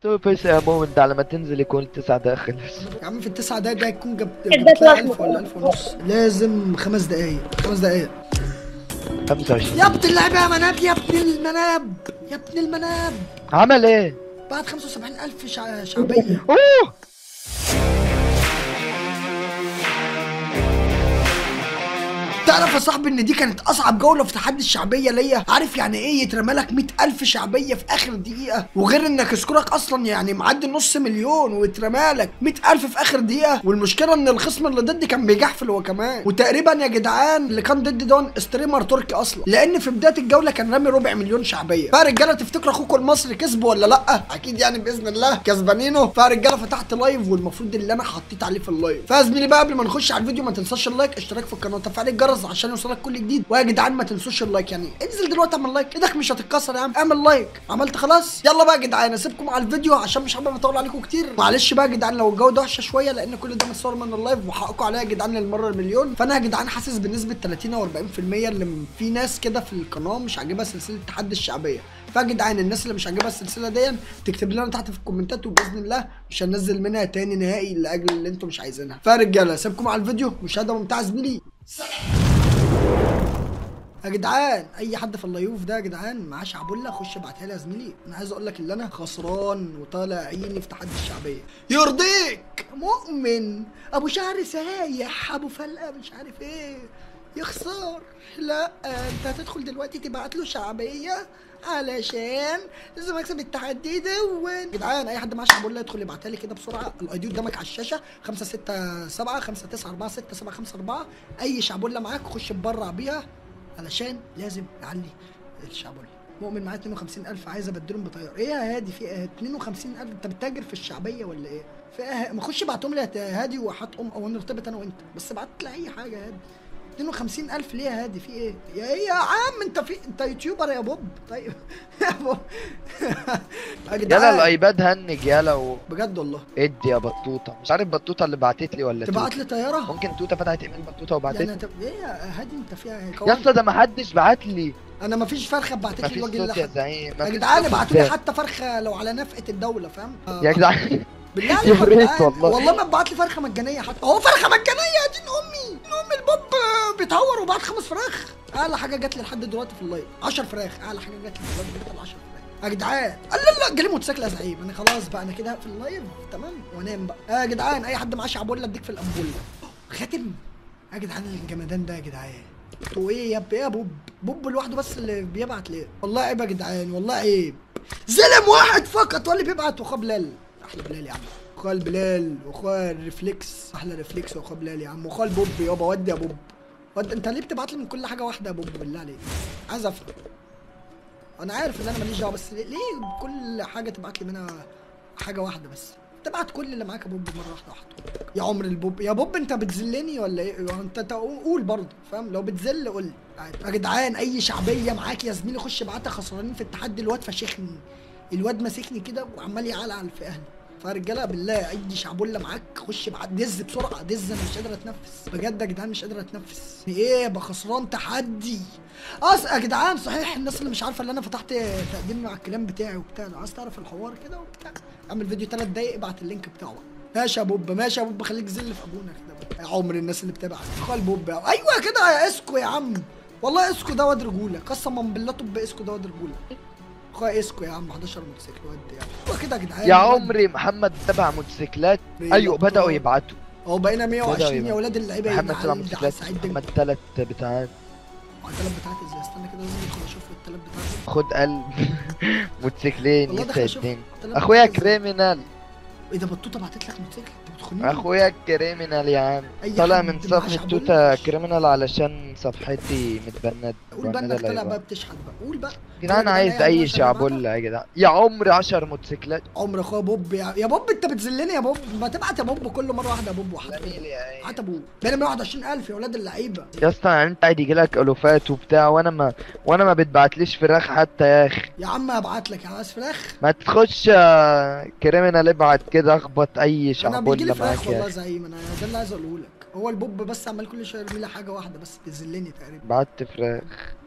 تو بس يا مؤمن ده على ما تنزل يكون التسع دقايق خلص يا عم في التسع دقايق ده يكون جبت كده جبت لها طلعت 1000 ولا 1000 ونص لازم خمس دقايق خمس دقايق 25 يا ابن اللعب يا مناب يا ابن المناب يا ابن المناب عمل ايه؟ بعد 75000 شع... شعبيه اوه تعرف يا صاحبي ان دي كانت اصعب جوله في تحدي الشعبيه ليا عارف يعني ايه يترمى لك 100000 شعبيه في اخر دقيقه وغير انك سكورك اصلا يعني معدي نص مليون ويترمى لك 100000 في اخر دقيقه والمشكله ان الخصم اللي ضدي كان بيجحفل هو كمان وتقريبا يا جدعان اللي كان ضدي دون ستريمر تركي اصلا لان في بدايه الجوله كان رامي ربع مليون شعبيه فرجاله تفتكروا اخوكم المصري كسب ولا لا اكيد يعني باذن الله كسبانينه فرجاله فتحت لايف والمفروض اللي انا حطيت عليه في اللايف فيا زميلي بقى قبل ما نخش على الفيديو ما تنساش اللايك اشتراك في القناه وتفعيل الجرس عشان يوصلك كل جديد ويا جدعان ما تنسوش اللايك يعني انزل دلوقتي اعمل لايك ايدك مش هتتكسر يا عم اعمل لايك عملت خلاص يلا بقى يا جدعان اسيبكم على الفيديو عشان مش حابب اطول عليكم كتير معلش بقى يا جدعان لو الجوده وحشه شويه لان كل ده متصور من اللايف وحقكم عليا يا جدعان للمره المليون فانا يا جدعان حاسس بنسبه 30 او 40% اللي في ناس كده في القناه مش عاجبها سلسله تحدي الشعبيه فيا جدعان الناس اللي مش عاجبها السلسله دي تكتب لنا تحت في الكومنتات وباذن الله مش هننزل منها تاني نهائي لاجل اللي انتم مش عايزينها فيا رجاله سيبكم على الفيديو مشاهده ممتعه زميلي يا جدعان اي حد في اللايوف ده يا جدعان معاه شعبولة خش ابعتها لي يا زميلي انا عايز اقول لك ان انا خسران وطالع عيني في تحدي الشعبيه يرضيك مؤمن ابو شعر سايح ابو فلقه مش عارف ايه يخسر لا انت هتدخل دلوقتي تبعت له شعبيه علشان لازم اكسب التحدي ده و- جدعان اي حد معاه شعبولة يدخل يبعتها لي كده بسرعه الاي دي قدامك على الشاشه 567 594 اي شعبولة معاك خش تبرع بيها علشان لازم نعلي الشعبولة مؤمن معايا 52000 عايز ابدلهم بطياره ايه يا هادي في ايه 52000 انت بتتاجر في الشعبيه ولا ايه في ايه ما خش ابعتهم لي يا هادي وهاتهم او نرتبط انا وانت بس ابعت لي اي حاجه يا هادي 52000 ليه يا هادي في ايه يا ايه يا عم انت في انت يوتيوبر يا بوب طيب يا بوب يا يلا جدعان الايباد هنج يلا و... بجد والله ادي يا بطوطه مش عارف بطوطه اللي بعتت لي ولا تبعت توتة. لي طياره ممكن توته فتحت ايميل بطوطه وبعتت يعني لي طب ايه يا هادي انت فيها ايه يا اسطى ده ما حدش بعت لي انا مفيش فرخه بعتت ما لي فيش وجه صوت يا الله زعيم ما يا فيش جدعان صوت ابعتوا لي ازاي؟ حتى فرخه لو على نفقه الدوله فاهم آه، يا جدعان بالله يا عليكم ريت جدعان. والله. والله ما ابعت لي فرخه مجانيه حتى هو فرخه مجانيه دين امي دين امي البوب آه، بيتهور وبعت خمس فراخ اعلى حاجه جات لي لحد دلوقتي في اللايف 10 فراخ اعلى حاجه جات لي دلوقتي جات لي 10 فراخ يا جدعان لا لا لا جالي موتوسيكل يا زعيم انا خلاص بقى انا كده هقفل اللايف تمام وانام بقى آه يا جدعان اي حد معاه شعبولة اديك في الامبوله خاتم يا جدعان الجمدان ده يا جدعان انتوا ايه يا ب- ايه يا بوب بوب لوحده بس اللي بيبعت ليه والله عيب يا جدعان والله عيب ظلم واحد فقط هو اللي بيبعت واخوه بلال احلى بلال يا عم اخويا البلال واخويا الريفلكس احلى ريفلكس واخويا بلال يا عم واخويا البوب يابا ودي يا بوب ود انت ليه بتبعت لي من كل حاجه واحده يا بوب بالله عليك عايز افهم انا عارف ان انا ماليش دعوه بس ليه ليه كل حاجه تبعت لي منها حاجه واحده بس تبعت كل اللي معاك يا بوب مره واحده واحده يا عمر البوب يا بوب انت بتذلني ولا ايه انت انت قول برضه فاهم لو بتذل قول لي عادي. يا جدعان اي شعبيه معاك يا زميلي خش ابعتها خسرانين في التحدي الواد فشخني الواد ماسكني كده وعمال يعلعل في اهلي فرجاله بالله اي شعبولة معاك خش ابعت دز بسرعه دز انا مش قادر اتنفس بجد يا جدعان مش قادر اتنفس ايه ابقى خسران تحدي اه يا جدعان صحيح الناس اللي مش عارفه اللي انا فتحت تقديم على الكلام بتاعي وبتاع لو عايز تعرف الحوار كده وبتاع اعمل فيديو ثلاث دقايق ابعت اللينك بتاعه بقى. ماشي يا بوب ماشي يا بوب خليك زل في ابونا كده بقى. يا عمر الناس اللي بتابع اخويا البوب يا- ايوه كده يا اسكو يا عم والله اسكو ده واد رجوله قسما بالله طب اسكو ده واد رجوله اخويا اسكو يا عم 11 موتوسيكل ود يا عم هو كده يا جدعان يا عمري محمد تبع موتوسيكلات ايوه بداوا يبعتوا اهو بقينا بدأوا 120 يا يبقى. ولاد اللعيبه محمد تبع ينعل ده موتوسيكلات سعيد دنجل محمد ثلاث بتاعات التلات بتاعتي ازاي استنى كده لازم ادخل اشوف التلات بتاعتي خد قلب موتوسيكلين والله داخل اشوف يسعدين التلات اخويا بتاعتي ازاي. كريمينال ايه ده بطوطه بعتت لك موتوسيكل انت بتخوني اخويا كريمينال يا عم أي طالع حد من معاه صفحة شعبولة توتا يخش. كريمينال علشان صفحتي متبند قول بقى انك متبندة طالع بقى لايفات. بتشحت بقى قول بقى يا جدعان يا عايز جدعان اي عشان شعبولة يا جدعان يا عمري 10 موتوسيكلات عمر اخويا بوب يا, يا بوب انت بتذلني يا بوب ما تبعت يا بوب كل مره واحده يا بوب واحده جميل يا عيني. حتى ابوه بين 121000 يا ولاد اللعيبه يا اسطى يعني انت عادي يجيلك الوفات وبتاع وانا ما وانا ما بتبعتليش فراخ حتى يا اخي يا عم هبعت لك يا عايز فراخ ما تخش آه، كريمينال ابعت كده اخبط اي انا بيجي لي شعبولة فراخ معاك يا والله اخي زي ما انا ده اللي عايز اقوله لك هو البوب بس عمال كل شويه يرمي لي حاجه واحده بس تذلني تقريبا بعت فراخ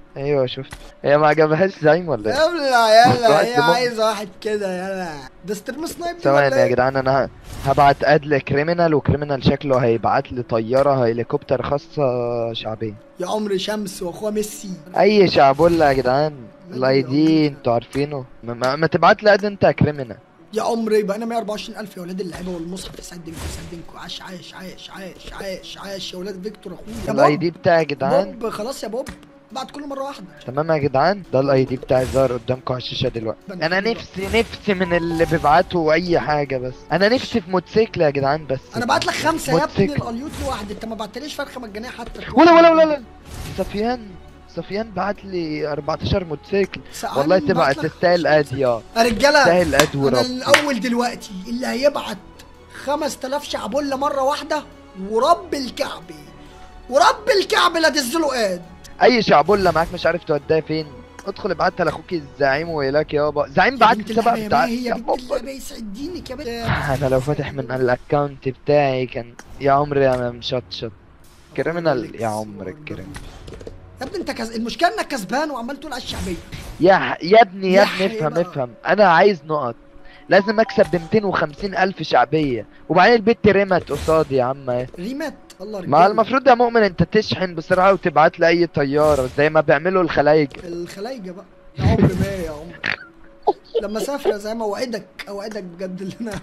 ايوه شفت هي ما عجبهاش زعيم ولا ايه يلا يلا واحد هي دماغ. عايزه واحد كده يلا ده ستريم سنايب دي ثواني ولا يا ايه؟ جدعان انا ه- هبعت اد لكريمنال وكريمنال شكله هيبعت لي طياره هليكوبتر خاصه شعبيه يا عمرو شمس واخوها ميسي اي شعبولة يا جدعان مالي الاي يا دي عمرو؟ انتوا عارفينه ما, ما, ما تبعت لي اد انت يا كريمنال يا عمري بقى انا 124000 يا ولاد اللعيبه والمصحف يسعدكم يسعدكم عاش عاش عاش عاش عاش عاش يا ولاد فيكتور اخويا يا الاي بوب دي بتاعي يا جدعان بوب خلاص يا بوب بعد كل مره واحده تمام يا جدعان ده الاي دي بتاعي ظاهر قدامكم على الشاشه دلوقتي ده أنا انا حلو. نفسي نفسي من اللي بيبعتوا اي حاجه بس انا نفسي في موتوسيكل يا جدعان بس انا بعت لك خمسه يا ابني موتوسيكل. الاليوت لوحدي انت ما بعتليش فرخه مجانيه حتى ولا ولا ولا لا سفيان سفيان بعت لي 14 موتوسيكل سألني والله بعت تبعت لك تستاهل اد يا يا رجاله تستاهل اد انا ورب الاول دلوقتي اللي هيبعت 5000 شعبولة مره واحده ورب الكعبه ورب الكعبه لا تنزلوا اد اي شعبولة معاك مش عارف توديها فين ادخل ابعتها لاخوك الزعيم ويلاك يابا زعيم يا بعت بنت لي سبع اللعبة يا بتاع ماهي، يا يا بنت بابا. اللعبة يسعد دينك يا بنت انا لو فاتح من الاكونت بتاعي كان يا عمري انا مشطشط كريمنال يا عمر الكريمنال يا ابني انت كز... المشكله انك كسبان وعمال تقول على الشعبيه يا يا ابني يا يا ابني افهم حبيبي. افهم انا عايز نقط لازم اكسب ب 250 الف شعبيه وبعدين البت رمت قصادي يا عم اهي. ريمات الله رجاله ما المفروض يا مؤمن انت تشحن بسرعه وتبعت لي اي طياره زي ما بيعملوا الخلايج الخلايجه بقى يا عمر ما يا عمر لما اسافر زي ما اوعدك اوعدك بجد اللي انا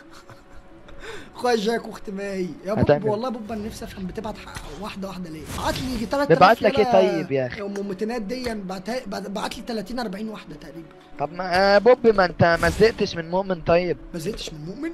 اخويا جاك واخت ماهي يا بوب هتعمل. والله بوب انا نفسي افهم بتبعت ح- واحده واحده ليه؟ بعت لي يجي 3000 ببعت لك ايه يلا- طيب يا اخي؟ ام متنات دي بعتها بعت لي 30 40 واحده تقريبا طب ما آه بوب ما انت ما زهقتش من مؤمن طيب ما زهقتش من مؤمن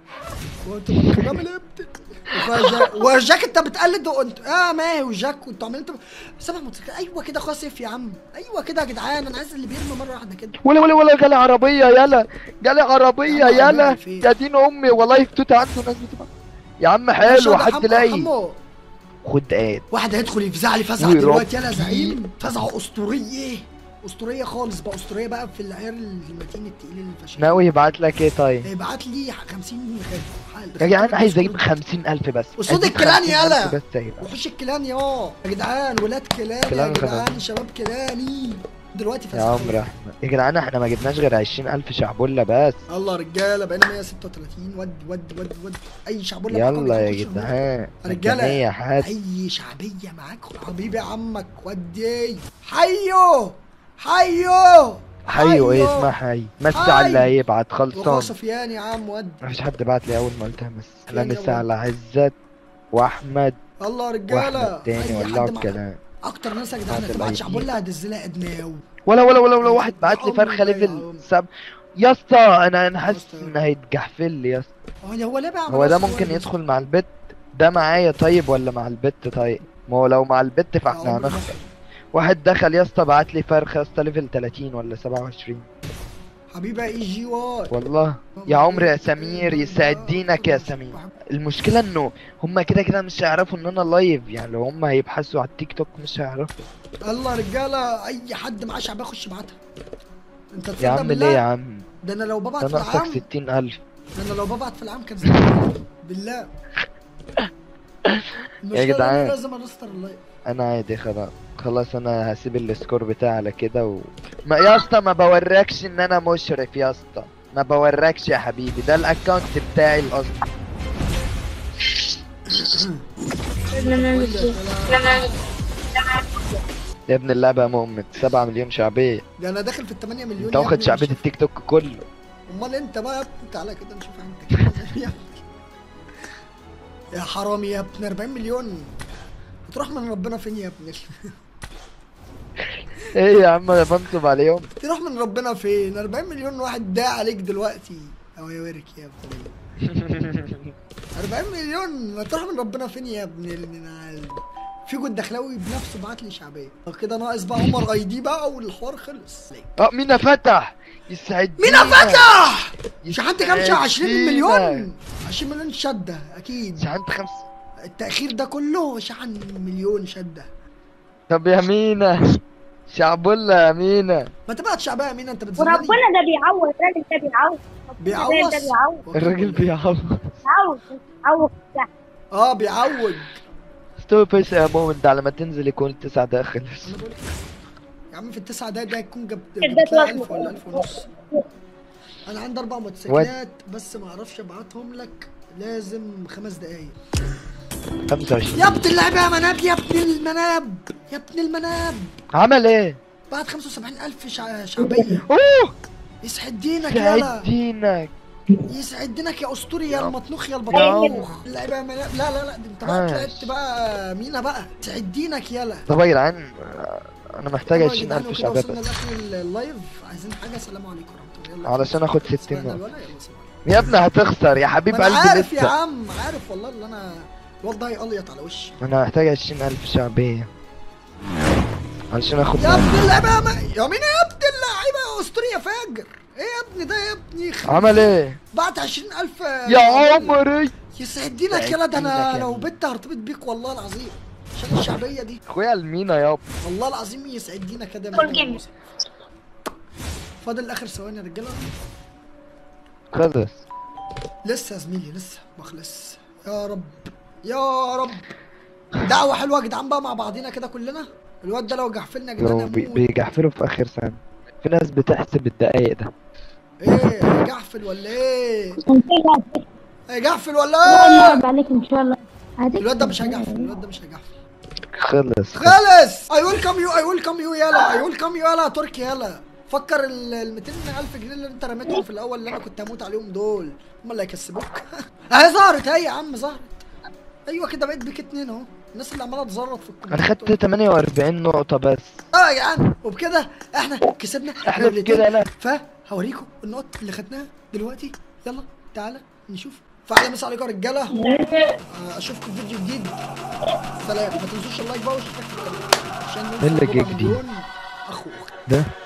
وانت كنت بتعمل ايه بت- اخويا جاك وجاك انت بتقلد وانت اه ماهي وجاك وانتوا عاملين انت سبع موتوسيكلات ايوه كده اخويا سيف يا عم ايوه كده يا جدعان انا عايز اللي بيرمي مره واحده كده ولا ولا ولا جالي عربيه يلا جالي عربيه يا عم يلا عربية فين؟ يا دين امي والله فتوت عنده ناس بتبقى يا عم حلو حد حد لاقي حمو خد اد واحد هيدخل يفزع لي فزعه ويربي. دلوقتي يلا زعيم فزعه اسطوريه اسطوريه خالص بقى اسطوريه بقى في العيار المتين التقيل الفشل ناوي يبعت لك ايه طيب ابعت لي 50 خاتم حال يا جدعان عايز اجيب 50000 بس وصوت أجيب الكلان 50,000 يلا. بس هيبقى. وحوش الكلان يا يا جدعان ولاد كلان يا كلان جدعان شباب كلاني دلوقتي يا فزعه عمرو احمد يا جدعان احنا ما جبناش غير 20000 شعبولة بس الله رجاله بقينا 136 ودي ودي ودي ودي اي شعبولة معاكم يلا يا يخش في جدعان رجالة. مجانية حد اي شعبيه معاك حبيبي عمك ودي حيو حيو حيو ايه اسمها حي مسي على اللي حي. هيبعت واخويا خلصان سفيان يا عم ودي مفيش حد بعت لي اول ما قلتها بس اهلا يلا مسا على عزت واحمد الله رجاله واحمد تاني أي ولعوا حد مع- الكلام اكتر ناس يا جدعان بعد هتبعت الأي شعبولة هدز لها ادماو ولا ولا ولا ولا واحد بعت لي يا فرخة عم، يا ليفل عم. سب يا اسطى انا انا حاسس اسطى. ان هيتجحفل لي يا اسطى هو ده هو ليه بقى هو ده ممكن يدخل مع البت ده معايا طيب ولا مع البت طيب ما هو لو مع البت فاحنا هنخسر واحد دخل يا اسطى بعت لي فرخة يا اسطى ليفل 30 ولا 27 حبيبي اي جي واي والله يا عمري يا سمير يسعد دينك يا سمير المشكلة انه هما كده كده مش هيعرفوا ان انا لايف يعني لو هما هيبحثوا على التيك توك مش هيعرفوا الله رجاله اي حد معاه شعبيه يخش يبعتها انت يا تصدق عم بالله ليه يا عم ده انا لو ببعت ده في ناقصك العام ستين ألف ده انا لو ببعت في العام كان زمان بالله المشكلة إن جدعان. أنا لازم ارستر اللايف انا عادي خلاص خلاص انا هسيب السكور بتاعي على كده و... ما يا اسطى ما بوريكش ان انا مشرف يا اسطى ما بوريكش يا حبيبي ده الاكونت بتاعي الاصلي يا ابن اللعبة يا مؤمن 7 مليون شعبية ده انا داخل في ال 8 مليون انت يا واخد ابني شعبية مش- التيك توك كله امال انت بقى يا ابني تعالى كده نشوف انت كده يا ابني. يا حرامي يا ابني 40 مليون هتروح من ربنا فين يا ابني ايه يا عم انا بنصب عليهم تروح من ربنا فين 40 مليون واحد داع عليك دلوقتي او يورك يا ابني 40 مليون ما تروح من ربنا فين يا ابني النعال فيجو الدخلاوي بنفسه بعت لي شعبيه كده ناقص بقى عمر اي دي بقى والحوار خلص اه مين فتح يسعد مين دينك. فتح شحنت كام يسعد 20 دينك. مليون 20 مليون شده اكيد شحنت خمس التاخير ده كله شحن مليون شده طب يا مينا شعبولة يا مينا ما تبعت شعبيه يا مين انت بتزني وربنا ده بيعوض الراجل ده بيعوض بيعوض ده بيعوض الراجل بيعوض بيعوض بيعوض ده اه بيعوج ستوب بس يا مؤمن ده على ما تنزل يكون التسعة ده خلص انا بقول لك يا عم في التسعة دقايق ده هيكون جبت اديت جبت لها وزن. 1000 ولا 1000 ونص انا عندي اربع موتوسيكلات بس ما اعرفش ابعتهم لك لازم خمس دقايق 25 يا ابن اللعيبه يا مناب يا ابن المناب يا ابن المناب عمل ايه؟ بعد 75000 شع... شعبيه اوه يسعد دينك يلا سعد دينك يسعد دينك يا اسطوري يا يا- المطنوخ يا يا البطنوخ اللعيبه يا مناب لا لا لا ده انت بقى ماشي. طلعت بقى مينا بقى سعد دينك يلا طب يا جدعان انا محتاج طبعا يا جدعان 20000 وكده شعبية وصلنا بس لاخر اللايف عايزين حاجه سلام عليكم ورحمه الله يلا علشان اخد 60 سمعنا نقطة الولا يلا سلام يا ابني هتخسر يا حبيب ما انا قلبي عارف يا لسه عم عارف والله اللي انا الواد ده هيقليط على وشي انا محتاج 20000 شعبية علشان اخد يا ابن اللعيبه يا ما- يا مين يا ابن اللعيبه يا اسطوري يا فاجر ايه يا ابني ده يا ابني خ- عمل ايه؟ بعت 20000 يا عمري يسعد دينك يسعد يلا ده انا دينك يا لو مين. بنت هرتبط بيك والله العظيم عشان الشعبيه دي اخويا المينا يابا والله العظيم يسعد دينك يا ده كل جيم. فاضل اخر ثواني يا رجاله خلص لسه يا زميلي لسه ما خلص يا رب يا رب دعوه حلوه يا جدعان بقى مع بعضينا كده كلنا الواد ده لو جحفلنا يا جدعان لو بي- يموت. بيجحفلوا في اخر ثانية في ناس بتحسب الدقايق ده ايه جحفل ولا ايه ايه جحفل ولا الله ايه يرضى عليك ان شاء الله هديك الواد ده مش هيجحفل الواد ده مش هيجحفل خلص خلص خلص اي ويلكم يو اي ويلكم يو يلا اي ويلكم يو يلا يا تركي يلا فكر ال 200000 جنيه اللي انت رميتهم في الاول اللي انا كنت هموت عليهم دول هم اللي هيكسبوك اهي ظهرت اهي يا عم ظهرت ايوه كده بقيت بيك اتنين اهو الناس اللي عماله تزرط في انا الكومنتات خدت 48 نقطة بس اه يا جدعان وبكده احنا كسبنا احنا بكده لا فهوريكم النقط اللي خدناها دلوقتي يلا تعالى نشوف فعلى مسا عليكم يا رجاله آه، اشوفكم في فيديو جديد سلام ما تنسوش اللايك بقى واشوفك في القناه عشان إيه اللي نوصل جه ربع جديد؟ مليون اخوك ده